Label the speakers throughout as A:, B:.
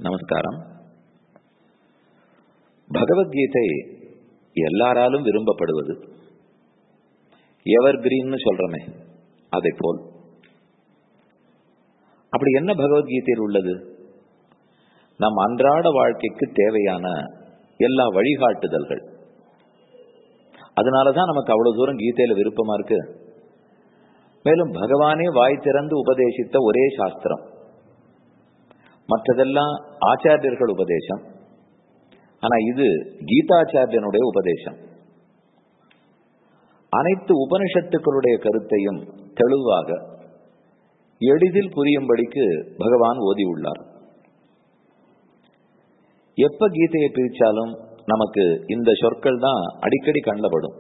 A: நமஸ்காரம் பகவத்கீதை எல்லாராலும் விரும்பப்படுவது எவர் கிரீன்னு சொல்றமே அதை போல் அப்படி என்ன பகவத்கீதையில் உள்ளது நம் அன்றாட வாழ்க்கைக்கு தேவையான எல்லா வழிகாட்டுதல்கள் அதனாலதான் நமக்கு அவ்வளவு தூரம் கீதையில விருப்பமா இருக்கு மேலும் பகவானே வாய் திறந்து உபதேசித்த ஒரே சாஸ்திரம் மற்றதெல்லாம் ஆச்சாரியர்கள் உபதேசம் ஆனா இது கீதாச்சாரியனுடைய உபதேசம் அனைத்து உபனிஷத்துக்களுடைய கருத்தையும் தெளிவாக எளிதில் புரியும்படிக்கு பகவான் ஓதியுள்ளார் எப்ப கீதையை பிரிச்சாலும் நமக்கு இந்த சொற்கள் தான் அடிக்கடி கண்டப்படும்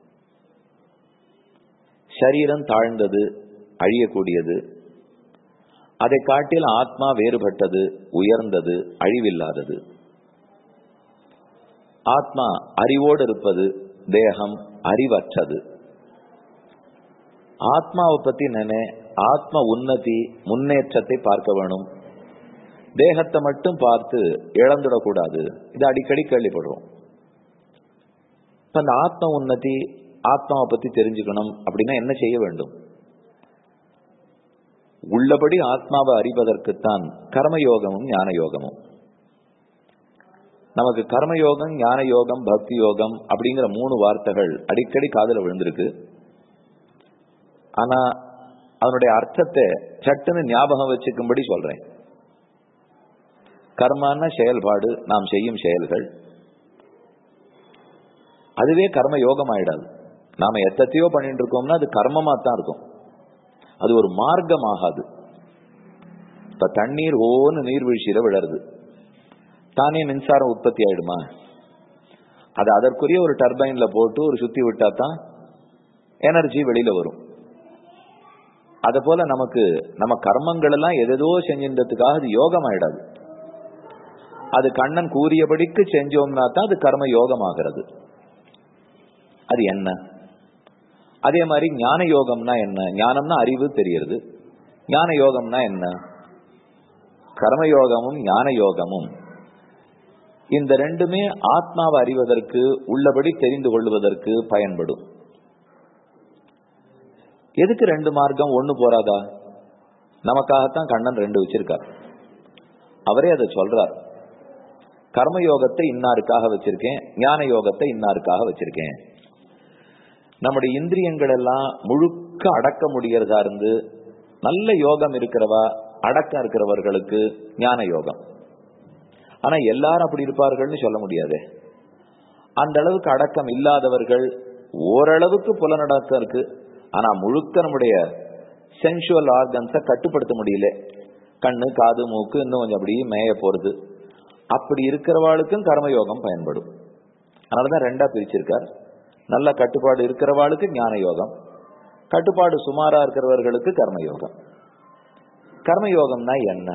A: சரீரம் தாழ்ந்தது அழியக்கூடியது அதை காட்டில் ஆத்மா வேறுபட்டது உயர்ந்தது அழிவில்லாதது ஆத்மா அறிவோடு இருப்பது தேகம் அறிவற்றது ஆத்மாவை பத்தி நினை ஆத்ம உன்னதி முன்னேற்றத்தை பார்க்க வேணும் தேகத்தை மட்டும் பார்த்து இழந்துடக்கூடாது இது அடிக்கடி கேள்விப்படுறோம் அந்த ஆத்ம உன்னதி ஆத்மாவை பத்தி தெரிஞ்சுக்கணும் அப்படின்னா என்ன செய்ய வேண்டும் உள்ளபடி ஆத்மாவை அறிவதற்குத்தான் கர்மயோகமும் ஞான யோகமும் நமக்கு கர்மயோகம் ஞான யோகம் பக்தி யோகம் அப்படிங்கிற மூணு வார்த்தைகள் அடிக்கடி காதல விழுந்திருக்கு ஆனா அதனுடைய அர்த்தத்தை சட்டுன்னு ஞாபகம் வச்சுக்கும்படி சொல்றேன் கர்மான செயல்பாடு நாம் செய்யும் செயல்கள் அதுவே கர்ம யோகம் ஆயிடாது நாம எத்தத்தையோ பண்ணிட்டு இருக்கோம்னா அது கர்மமா தான் இருக்கும் அது ஒரு மார்க்கம் ஆகாது இப்ப தண்ணீர் ஓன்னு நீர்வீழ்ச்சியில விழருது தானே மின்சாரம் உற்பத்தி ஆயிடுமா அது அதற்குரிய ஒரு டர்பைன்ல போட்டு ஒரு சுத்தி விட்டா தான் எனர்ஜி வெளியில வரும் அத போல நமக்கு நம்ம கர்மங்கள் எல்லாம் எதோ செஞ்சின்றதுக்காக அது யோகம் ஆயிடாது அது கண்ணன் கூறியபடிக்கு செஞ்சோம்னா தான் அது கர்ம யோகம் ஆகிறது அது என்ன அதே மாதிரி ஞான யோகம்னா என்ன ஞானம்னா அறிவு தெரியறது ஞான யோகம்னா என்ன கர்மயோகமும் ஞான யோகமும் இந்த ரெண்டுமே ஆத்மாவை அறிவதற்கு உள்ளபடி தெரிந்து கொள்வதற்கு பயன்படும் எதுக்கு ரெண்டு மார்க்கம் ஒண்ணு போறாதா நமக்காகத்தான் கண்ணன் ரெண்டு வச்சிருக்கார் அவரே அதை சொல்றார் கர்மயோகத்தை இன்னாருக்காக வச்சிருக்கேன் ஞான யோகத்தை இன்னாருக்காக வச்சிருக்கேன் நம்முடைய இந்திரியங்கள் எல்லாம் முழுக்க அடக்க முடியறதா இருந்து நல்ல யோகம் இருக்கிறவா அடக்கம் இருக்கிறவர்களுக்கு ஞான யோகம் ஆனா எல்லாரும் அப்படி இருப்பார்கள்னு சொல்ல முடியாது அந்த அளவுக்கு அடக்கம் இல்லாதவர்கள் ஓரளவுக்கு புலனடக்கம் இருக்கு ஆனா முழுக்க நம்முடைய சென்சுவல் ஆர்கன்ஸை கட்டுப்படுத்த முடியல கண்ணு காது மூக்கு இன்னும் கொஞ்சம் அப்படி மேய போறது அப்படி இருக்கிறவாளுக்கும் கர்மயோகம் பயன்படும் அதனாலதான் ரெண்டா பிரிச்சிருக்கார் நல்ல கட்டுப்பாடு இருக்கிறவாளுக்கு ஞான யோகம் கட்டுப்பாடு சுமாரா இருக்கிறவர்களுக்கு கர்மயோகம் கர்மயோகம்னா என்ன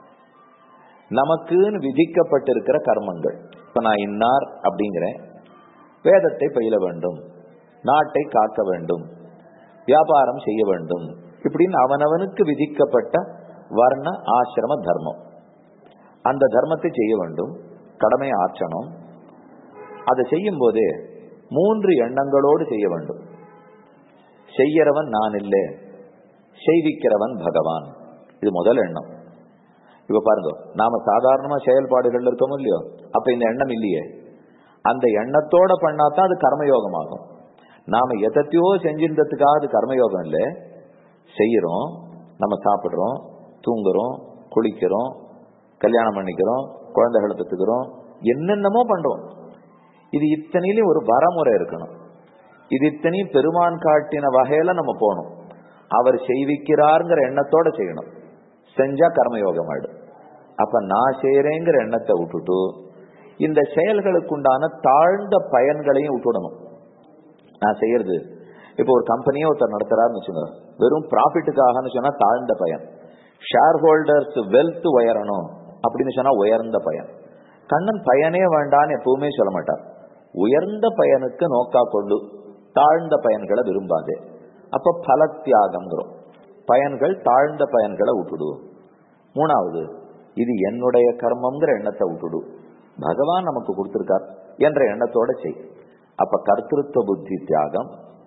A: நமக்குன்னு விதிக்கப்பட்டிருக்கிற கர்மங்கள் இப்ப நான் இன்னார் அப்படிங்கிறேன் வேதத்தை பயில வேண்டும் நாட்டை காக்க வேண்டும் வியாபாரம் செய்ய வேண்டும் இப்படின்னு அவனவனுக்கு விதிக்கப்பட்ட வர்ண ஆசிரம தர்மம் அந்த தர்மத்தை செய்ய வேண்டும் கடமை ஆற்றணும் அதை செய்யும் போதே மூன்று எண்ணங்களோடு செய்ய வேண்டும் செய்யறவன் நான் இல்லை செய்விக்கிறவன் பகவான் இது முதல் எண்ணம் இப்ப பாருங்க நாம சாதாரணமா செயல்பாடுகள் இருக்கோம் இல்லையோ அப்ப இந்த எண்ணம் இல்லையே அந்த எண்ணத்தோட பண்ணாதான் அது கர்மயோகம் ஆகும் நாம எதத்தையோ செஞ்சிருந்ததுக்காக அது கர்மயோகம் இல்லை செய்யறோம் நம்ம சாப்பிடுறோம் தூங்குறோம் குளிக்கிறோம் கல்யாணம் பண்ணிக்கிறோம் குழந்தைகளை பெற்றுக்கிறோம் என்னென்னமோ பண்றோம் இது இத்தனையிலும் ஒரு வரமுறை இருக்கணும் இது இத்தனையும் பெருமான் காட்டின வகையில நம்ம போகணும் அவர் செய்விக்கிறாருங்கிற எண்ணத்தோட செய்யணும் செஞ்சா கர்மயோகம் ஆயிடும் அப்ப நான் செய்யறேங்கிற எண்ணத்தை விட்டுட்டு இந்த செயல்களுக்கு உண்டான தாழ்ந்த பயன்களையும் விட்டுடணும் நான் செய்யறது இப்போ ஒரு கம்பெனியே ஒருத்தர் நடத்துறாருன்னு வச்சுங்க வெறும் ப்ராஃபிட்டுக்காகனு சொன்னா தாழ்ந்த பயன் ஷேர் ஹோல்டர்ஸ் வெல்த் உயரணும் அப்படின்னு சொன்னா உயர்ந்த பயன் கண்ணன் பயனே வேண்டான்னு எப்பவுமே சொல்ல மாட்டார் உயர்ந்த பயனுக்கு நோக்கா கொண்டு தாழ்ந்த பயன்களை விரும்பாதே அப்ப பல தியாகம்ங்கிறோம் பயன்கள் தாழ்ந்த பயன்களை விட்டுடுவோம் மூணாவது இது என்னுடைய கர்மம்ங்கிற எண்ணத்தை விட்டுடு பகவான் நமக்கு கொடுத்திருக்கார் என்ற எண்ணத்தோட செய் அப்ப கர்த்திருவ புத்தி தியாகம்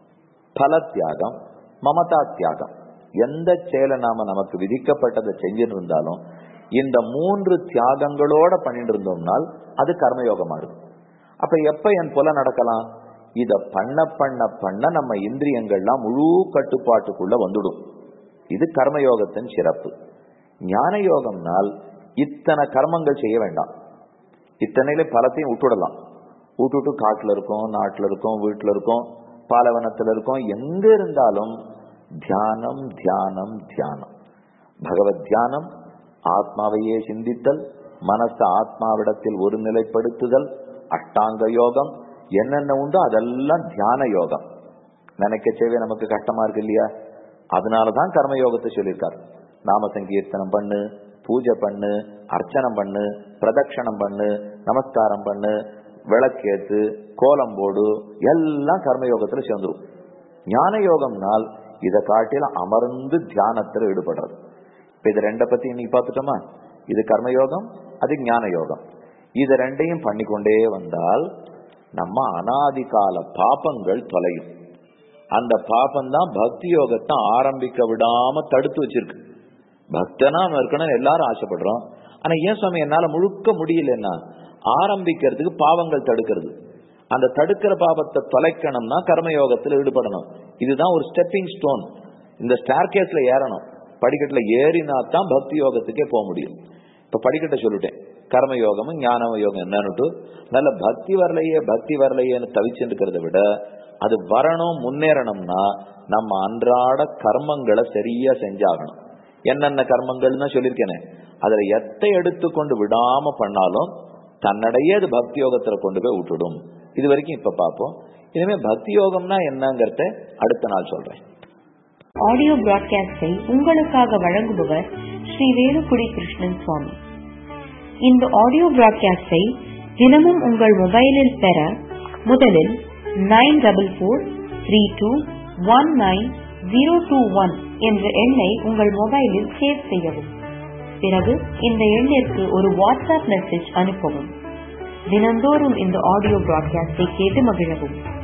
A: பல தியாகம் மமதா தியாகம் எந்த செயலை நாம நமக்கு விதிக்கப்பட்டதை செஞ்சுட்டு இருந்தாலும் இந்த மூன்று தியாகங்களோட பண்ணிட்டு இருந்தோம்னால் அது கர்மயோகமா இருக்கும் அப்ப எப்ப என் புல நடக்கலாம் இத பண்ண பண்ண பண்ண நம்ம இந்திரியங்கள்லாம் முழு கட்டுப்பாட்டுக்குள்ள வந்துடும் இது கர்மயோகத்தின் சிறப்பு ஞான யோகம்னால் இத்தனை கர்மங்கள் செய்ய வேண்டாம் இத்தனையில பலத்தையும் விட்டுடலாம் விட்டுட்டு காட்டுல இருக்கோம் நாட்டுல இருக்கோம் வீட்டுல இருக்கோம் பாலவனத்துல இருக்கோம் எங்க இருந்தாலும் தியானம் தியானம் தியானம் பகவத் தியானம் ஆத்மாவையே சிந்தித்தல் மனச ஆத்மாவிடத்தில் ஒரு நிலைப்படுத்துதல் அஷ்டாங்க யோகம் என்னென்ன உண்டோ அதெல்லாம் தியான யோகம் நினைக்கச்சேவே நமக்கு கஷ்டமா இருக்கு இல்லையா அதனாலதான் கர்ம யோகத்தை சொல்லியிருக்காரு நாம சங்கீர்த்தனம் பண்ணு பூஜை பண்ணு அர்ச்சனம் பண்ணு பிரதட்சணம் பண்ணு நமஸ்காரம் பண்ணு விளக்கேத்து கோலம் போடு எல்லாம் கர்மயோகத்துல சேர்ந்துரும் ஞான யோகம்னால் இதை காட்டில அமர்ந்து தியானத்துல ஈடுபடுறது இப்ப இது ரெண்ட பத்தி இன்னைக்கு பார்த்துட்டோமா இது கர்மயோகம் அது ஞான யோகம் இது ரெண்டையும் பண்ணிக்கொண்டே வந்தால் நம்ம அனாதி கால பாபங்கள் தொலையும் அந்த பாபம் தான் பக்தி யோகத்தை ஆரம்பிக்க விடாம தடுத்து வச்சிருக்கு பக்தனா இருக்கணும் எல்லாரும் ஆசைப்படுறோம் ஆனா ஏன் சுவாமி என்னால முழுக்க முடியலன்னா ஆரம்பிக்கிறதுக்கு பாவங்கள் தடுக்கிறது அந்த தடுக்கிற பாவத்தை தொலைக்கணும்னா கர்மயோகத்தில் ஈடுபடணும் இதுதான் ஒரு ஸ்டெப்பிங் ஸ்டோன் இந்த ஸ்டார் கேஸ்ல ஏறணும் படிக்கட்டுல ஏறினா தான் பக்தி யோகத்துக்கே போக முடியும் இப்ப படிக்கட்டை சொல்லிட்டேன் கர்ம யோகமும் ஞான யோகம் என்னன்னுட்டு நல்ல பக்தி வரலையே பக்தி வரலையேன்னு தவிச்சுட்டு இருக்கிறத விட அது வரணும் முன்னேறணும்னா நம்ம அன்றாட கர்மங்களை சரியா செஞ்சாகணும் என்னென்ன கர்மங்கள்னு சொல்லியிருக்கேனே அதுல எத்தை எடுத்துக்கொண்டு விடாம பண்ணாலும் தன்னடையே அது பக்தி யோகத்துல கொண்டு போய் விட்டுடும் இது வரைக்கும் இப்ப பார்ப்போம் இனிமே பக்தி யோகம்னா என்னங்கறத அடுத்த நாள் சொல்றேன்
B: ஆடியோ பிராட்காஸ்டை உங்களுக்காக வழங்குபவர் ஸ்ரீ வேலுக்குடி கிருஷ்ணன் சுவாமி இந்த ஆடியோ பிராட்காஸ்டை தினமும் உங்கள் மொபைலில் பெற முதலில் nine double four three two one nine zero two one என்ற எண்ணை உங்கள் மொபைலில் சேவ் செய்யவும் பிறகு இந்த எண்ணிற்கு ஒரு வாட்ஸ்அப் மெசேஜ் அனுப்பவும் தினந்தோறும் இந்த ஆடியோ பிராட்காஸ்டை கேட்டு மகிழவும்